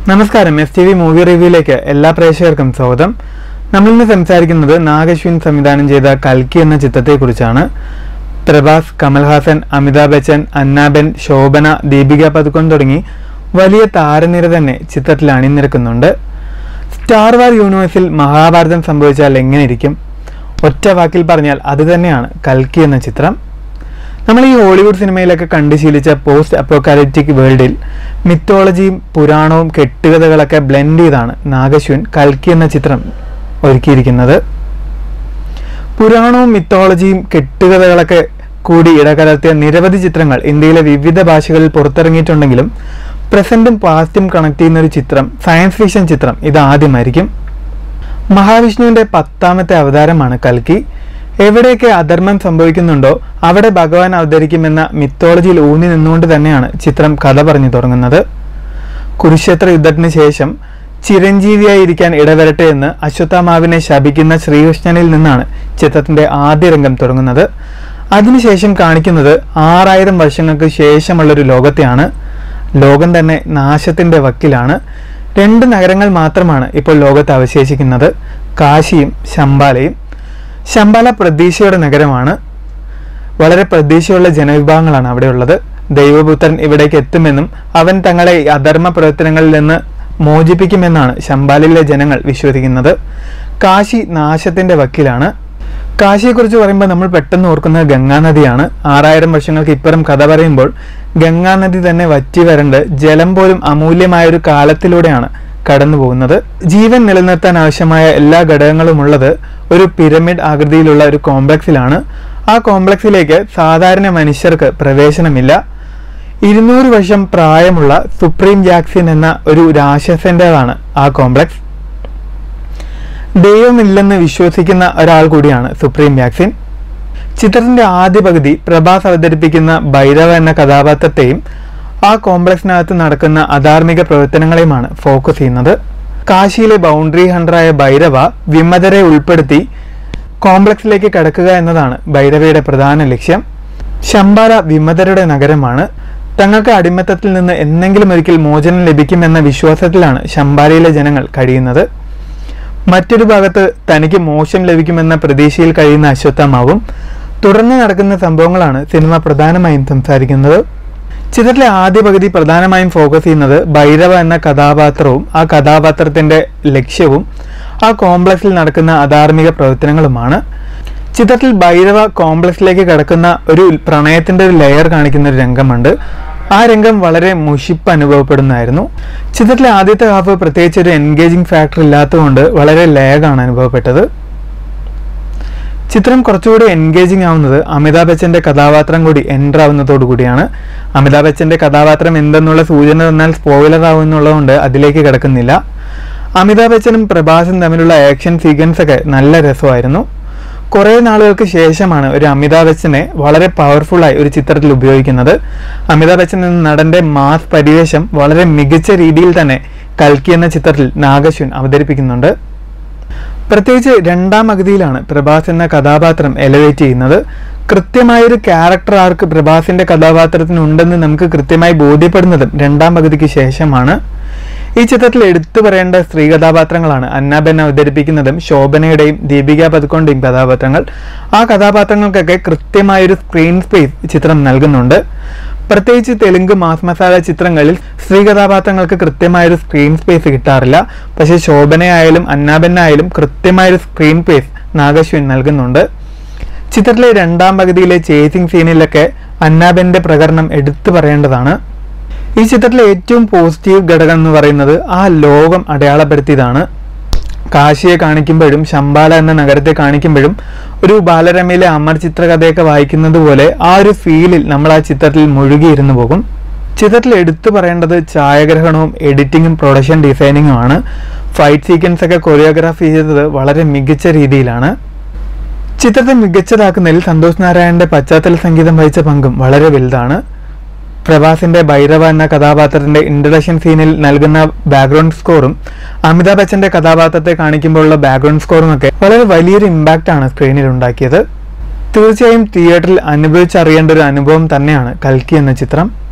നമസ്കാരം S T V movie റിവ്യൂയിലേക്ക് എല്ലാ പ്രേക്ഷകർക്കും സ്വാഗതം നമ്മളിന്ന് സംസാരിക്കുന്നത് നാഗശ്വിൻ സംവിധാനം ചെയ്ത കൽക്കി എന്ന ചിത്രത്തെക്കുറിച്ചാണ് പ്രഭാസ് കമൽഹാസൻ അമിതാഭ് ബച്ചൻ അന്നാബെൻ ശോഭന ദീപിക പതുക്കോൺ തുടങ്ങി വലിയ താരനിര തന്നെ ചിത്രത്തിൽ അണിനിരക്കുന്നുണ്ട് സ്റ്റാർ വാർ യൂണിവേഴ്സിൽ മഹാഭാരതം സംഭവിച്ചാൽ എങ്ങനെയിരിക്കും ഒറ്റ വാക്കിൽ പറഞ്ഞാൽ അത് തന്നെയാണ് കൽക്കി എന്ന ചിത്രം നമ്മൾ ഈ ഹോളിവുഡ് സിനിമയിലൊക്കെ കണ്ടു ശീലിച്ച പോസ്റ്റ് അപ്പോക്കാലിപ്റ്റിക് വേൾഡിൽ മിത്തോളജിയും പുരാണവും കെട്ടുകഥകളൊക്കെ ബ്ലെൻഡ് ചെയ്താണ് നാഗശ്വൻ കൽക്കി എന്ന ചിത്രം ഒരുക്കിയിരിക്കുന്നത് പുരാണവും മിത്തോളജിയും കെട്ടുകഥകളൊക്കെ കൂടി ഇടകലർത്തിയ നിരവധി ചിത്രങ്ങൾ ഇന്ത്യയിലെ വിവിധ ഭാഷകളിൽ പുറത്തിറങ്ങിയിട്ടുണ്ടെങ്കിലും പ്രസന്റും പാസ്റ്റും കണക്ട് ചെയ്യുന്ന ഒരു ചിത്രം സയൻസ് ഫിക്ഷൻ ചിത്രം ഇത് ആദ്യമായിരിക്കും മഹാവിഷ്ണുവിന്റെ പത്താമത്തെ അവതാരമാണ് കൽക്കി എവിടെയൊക്കെ അധർമ്മം സംഭവിക്കുന്നുണ്ടോ അവിടെ ഭഗവാൻ അവതരിക്കുമെന്ന മിത്തോളജിയിൽ ഊന്നി നിന്നുകൊണ്ട് തന്നെയാണ് ചിത്രം കഥ പറഞ്ഞു തുടങ്ങുന്നത് കുരുക്ഷേത്ര യുദ്ധത്തിന് ശേഷം ചിരഞ്ജീവിയായി ഇരിക്കാൻ ഇടവരട്ടെ എന്ന് അശ്വത്ഥാമാവിനെ ശപിക്കുന്ന ശ്രീകൃഷ്ണനിൽ നിന്നാണ് ചിത്രത്തിന്റെ ആദ്യ രംഗം തുടങ്ങുന്നത് അതിനുശേഷം കാണിക്കുന്നത് ആറായിരം വർഷങ്ങൾക്ക് ശേഷമുള്ളൊരു ലോകത്തെയാണ് ലോകം തന്നെ നാശത്തിന്റെ വക്കിലാണ് രണ്ട് നഗരങ്ങൾ മാത്രമാണ് ഇപ്പോൾ ലോകത്ത് അവശേഷിക്കുന്നത് കാശിയും ശമ്പാലയും ശമ്പാല പ്രതീക്ഷയുടെ നഗരമാണ് വളരെ പ്രതീക്ഷയുള്ള ജനവിഭാഗങ്ങളാണ് അവിടെയുള്ളത് ദൈവപുത്രൻ ഇവിടേക്ക് എത്തുമെന്നും അവൻ തങ്ങളെ ഈ അധർമ്മ പ്രവർത്തനങ്ങളിൽ നിന്ന് മോചിപ്പിക്കുമെന്നാണ് ശമ്പാലിലെ ജനങ്ങൾ വിശ്വസിക്കുന്നത് കാശി നാശത്തിന്റെ വക്കിലാണ് കാശിയെക്കുറിച്ച് പറയുമ്പോൾ നമ്മൾ പെട്ടെന്ന് ഓർക്കുന്നത് ഗംഗാനദിയാണ് ആറായിരം വർഷങ്ങൾക്ക് ഇപ്പുറം കഥ പറയുമ്പോൾ ഗംഗാനദി തന്നെ വറ്റി വരണ്ട് ജലം പോലും അമൂല്യമായ ഒരു കാലത്തിലൂടെയാണ് കടന്നു പോകുന്നത് ജീവൻ നിലനിർത്താൻ ആവശ്യമായ എല്ലാ ഘടകങ്ങളും ഉള്ളത് ഒരു പിരമിഡ് ആകൃതിയിലുള്ള ഒരു കോംപ്ലക്സിലാണ് ആ കോംപ്ലക്സിലേക്ക് സാധാരണ മനുഷ്യർക്ക് പ്രവേശനമില്ല ഇരുന്നൂറ് വർഷം പ്രായമുള്ള സുപ്രീം ജാക്സിൻ എന്ന ഒരു രാക്ഷസൻ്റെതാണ് ആ കോംപ്ലക്സ് ദൈവമില്ലെന്ന് വിശ്വസിക്കുന്ന ഒരാൾ കൂടിയാണ് സുപ്രീം ജാക്സിൻ ചിത്രത്തിന്റെ ആദ്യ പകുതി പ്രഭാസ് അവതരിപ്പിക്കുന്ന ഭൈരവ എന്ന കഥാപാത്രത്തെയും ആ കോംപ്ലക്സിനകത്ത് നടക്കുന്ന അധാർമിക പ്രവർത്തനങ്ങളെയുമാണ് ഫോക്കസ് ചെയ്യുന്നത് കാശിയിലെ ബൗണ്ടറി ഹണ്ടറായ ഭൈരവ വിമതരെ ഉൾപ്പെടുത്തി കോംപ്ലക്സിലേക്ക് കടക്കുക എന്നതാണ് ഭൈരവയുടെ പ്രധാന ലക്ഷ്യം ശമ്പാല വിമതരുടെ നഗരമാണ് തങ്ങൾക്ക് അടിമത്തത്തിൽ നിന്ന് എന്നെങ്കിലും ഒരിക്കൽ മോചനം ലഭിക്കുമെന്ന വിശ്വാസത്തിലാണ് ശമ്പാലയിലെ ജനങ്ങൾ കഴിയുന്നത് മറ്റൊരു ഭാഗത്ത് തനിക്ക് മോശം ലഭിക്കുമെന്ന പ്രതീക്ഷയിൽ കഴിയുന്ന അശ്വത്ഥമാവും തുടർന്ന് നടക്കുന്ന സംഭവങ്ങളാണ് സിനിമ പ്രധാനമായും സംസാരിക്കുന്നത് ചിത്രത്തിലെ ആദ്യ പകുതി പ്രധാനമായും ഫോക്കസ് ചെയ്യുന്നത് ഭൈരവ എന്ന കഥാപാത്രവും ആ കഥാപാത്രത്തിന്റെ ലക്ഷ്യവും ആ കോംപ്ലക്സിൽ നടക്കുന്ന അധാർമിക പ്രവർത്തനങ്ങളുമാണ് ചിത്രത്തിൽ ഭൈരവ കോംപ്ലക്സിലേക്ക് കടക്കുന്ന ഒരു പ്രണയത്തിന്റെ ഒരു ലെയർ കാണിക്കുന്ന ഒരു രംഗമുണ്ട് ആ രംഗം വളരെ മുഷിപ്പ് അനുഭവപ്പെടുന്നതായിരുന്നു ചിത്രത്തിലെ ആദ്യത്തെ ഹാഫ് പ്രത്യേകിച്ച് ഒരു എൻഗേജിങ് ഫാക്ടർ ഇല്ലാത്തതുകൊണ്ട് വളരെ ലേഗാണ് അനുഭവപ്പെട്ടത് ചിത്രം കുറച്ചുകൂടി എൻഗേജിങ് ആവുന്നത് അമിതാഭ് ബച്ചന്റെ കഥാപാത്രം കൂടി എൻ്റർ ആവുന്നതോടു കൂടിയാണ് അമിതാഭ് ബച്ചന്റെ കഥാപാത്രം എന്തെന്നുള്ള സൂചന തന്നാൽ സ്പോയിലർ ആവും എന്നുള്ളതുകൊണ്ട് അതിലേക്ക് കിടക്കുന്നില്ല അമിതാഭ് ബച്ചനും പ്രഭാസും തമ്മിലുള്ള ആക്ഷൻ സീക്വൻസ് ഒക്കെ നല്ല രസമായിരുന്നു കുറേ നാളുകൾക്ക് ശേഷമാണ് ഒരു അമിതാഭ് ബച്ചനെ വളരെ പവർഫുള്ളായി ഒരു ചിത്രത്തിൽ ഉപയോഗിക്കുന്നത് അമിതാഭ് ബച്ചൻ എന്ന നടന്റെ മാസ് പരിവേഷം വളരെ മികച്ച രീതിയിൽ തന്നെ കൽക്കി എന്ന ചിത്രത്തിൽ നാഗശ്വൻ അവതരിപ്പിക്കുന്നുണ്ട് പ്രത്യേകിച്ച് രണ്ടാം പകുതിയിലാണ് പ്രഭാസ് എന്ന കഥാപാത്രം എലവേറ്റ് ചെയ്യുന്നത് കൃത്യമായൊരു ക്യാരക്ടർ ആർക്ക് പ്രഭാസിന്റെ കഥാപാത്രത്തിന് ഉണ്ടെന്ന് നമുക്ക് കൃത്യമായി ബോധ്യപ്പെടുന്നതും രണ്ടാം പകുതിക്ക് ശേഷമാണ് ഈ ചിത്രത്തിൽ എടുത്തു പറയേണ്ട സ്ത്രീ കഥാപാത്രങ്ങളാണ് അന്നാബെൻ അവതരിപ്പിക്കുന്നതും ശോഭനയുടെയും ദീപിക പതുക്കൊണ്ടേയും കഥാപാത്രങ്ങൾ ആ കഥാപാത്രങ്ങൾക്കൊക്കെ കൃത്യമായൊരു സ്ക്രീൻ സ്പേസ് ചിത്രം നൽകുന്നുണ്ട് പ്രത്യേകിച്ച് തെലുങ്ക് മാസ് മസാല ചിത്രങ്ങളിൽ സ്ത്രീ കഥാപാത്രങ്ങൾക്ക് കൃത്യമായൊരു സ്ക്രീൻ സ്പേസ് കിട്ടാറില്ല പക്ഷേ ശോഭനയായാലും അന്നാബെന്നായാലും കൃത്യമായൊരു സ്ക്രീൻ സ്പേസ് നാഗശ്വൻ നൽകുന്നുണ്ട് ചിത്രത്തിലെ രണ്ടാം പകുതിയിലെ ചേസിംഗ് സീനിലൊക്കെ അന്നാബെന്റെ പ്രകടനം എടുത്തു പറയേണ്ടതാണ് ഈ ചിത്രത്തിലെ ഏറ്റവും പോസിറ്റീവ് ഘടകം എന്ന് പറയുന്നത് ആ ലോകം അടയാളപ്പെടുത്തിയതാണ് കാശിയെ കാണിക്കുമ്പോഴും ശമ്പാല എന്ന നഗരത്തെ കാണിക്കുമ്പോഴും ഒരു ബാലരമയിലെ അമർ ചിത്രകഥയൊക്കെ വായിക്കുന്നത് പോലെ ആ ഒരു ഫീലിൽ നമ്മൾ ആ ചിത്രത്തിൽ മുഴുകിയിരുന്നു പോകും ചിത്രത്തിൽ എടുത്തു പറയേണ്ടത് ഛായാഗ്രഹണവും എഡിറ്റിങ്ങും പ്രൊഡക്ഷൻ ഡിസൈനിങ്ങും ആണ് ഫൈറ്റ് സീക്വൻസ് ഒക്കെ കൊറിയോഗ്രാഫി ചെയ്തത് വളരെ മികച്ച രീതിയിലാണ് ചിത്രത്തെ മികച്ചതാക്കുന്നതിൽ സന്തോഷ് നാരായണന്റെ പശ്ചാത്തല സംഗീതം വഹിച്ച പങ്കും വളരെ വലുതാണ് പ്രഭാസിന്റെ ഭൈരവ എന്ന കഥാപാത്രത്തിന്റെ ഇൻട്രഡക്ഷൻ സീനിൽ നൽകുന്ന ബാക്ക്ഗ്രൗണ്ട് സ്കോറും അമിതാഭ് ബച്ചന്റെ കഥാപാത്രത്തെ കാണിക്കുമ്പോഴുള്ള ബാക്ക്ഗ്രൗണ്ട് സ്കോറും ഒക്കെ വളരെ വലിയൊരു ഇമ്പാക്റ്റ് ആണ് സ്ക്രീനിൽ ഉണ്ടാക്കിയത് തീർച്ചയായും തിയേറ്ററിൽ അനുഭവിച്ചറിയേണ്ട ഒരു അനുഭവം തന്നെയാണ് കൽക്കി എന്ന ചിത്രം